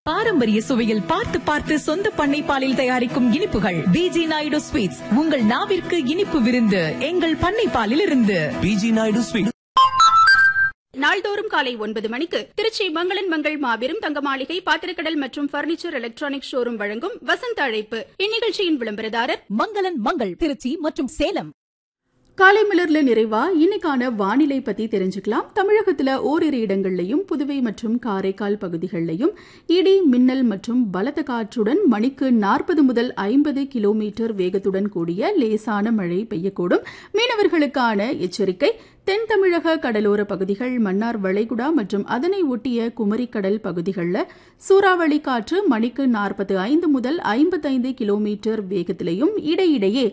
பாரம்பரிய சுவையில் பார்த்து பார்த்து சொந்த பண்ணை பாலில் தயாரிக்கும் இனிப்புகள் பிஜி நாயுடு ஸ்வீட்ஸ் உங்கள் நாவிற்கு இனிப்பு விருந்து எங்கள் பண்ணை பாலில் இருந்து பிஜி நாயுடு ஸ்வீட் நாள்தோறும் காலை ஒன்பது மணிக்கு திருச்சி மங்களன் மங்கள் மாபெரும் தங்க மாளிகை பாத்திரக்கடல் மற்றும் பர்னிச்சர் எலக்ட்ரானிக் ஷோரூம் வழங்கும் வசந்த அழைப்பு இந்நிகழ்ச்சியின் விளம்பரதாரர் மங்களன் மங்கள் திருச்சி மற்றும் சேலம் காலை மலர்ல நிறைவா இன்னைக்கான வானிலை பத்தி தெரிஞ்சுக்கலாம் தமிழகத்துல ஓரிரு இடங்கள்லயும் புதுவை மற்றும் காரைக்கால் பகுதிகளிலையும் இடி மின்னல் மற்றும் பலத்த காற்றுடன் மணிக்கு நாற்பது முதல் ஐம்பது கிலோமீட்டர் வேகத்துடன் கூடிய லேசான மழை பெய்யக்கூடும் மீனவர்களுக்கான எச்சரிக்கை தென் தமிழக கடலோர பகுதிகள் மன்னார் வளைகுடா மற்றும் அதனை ஒட்டிய குமரிக்கடல் பகுதிகளில் சூறாவளி காற்று மணிக்கு நாற்பத்து ஐந்து முதல் ஐம்பத்தைந்து கிலோமீட்டர் வேகத்திலையும் இடையிடையே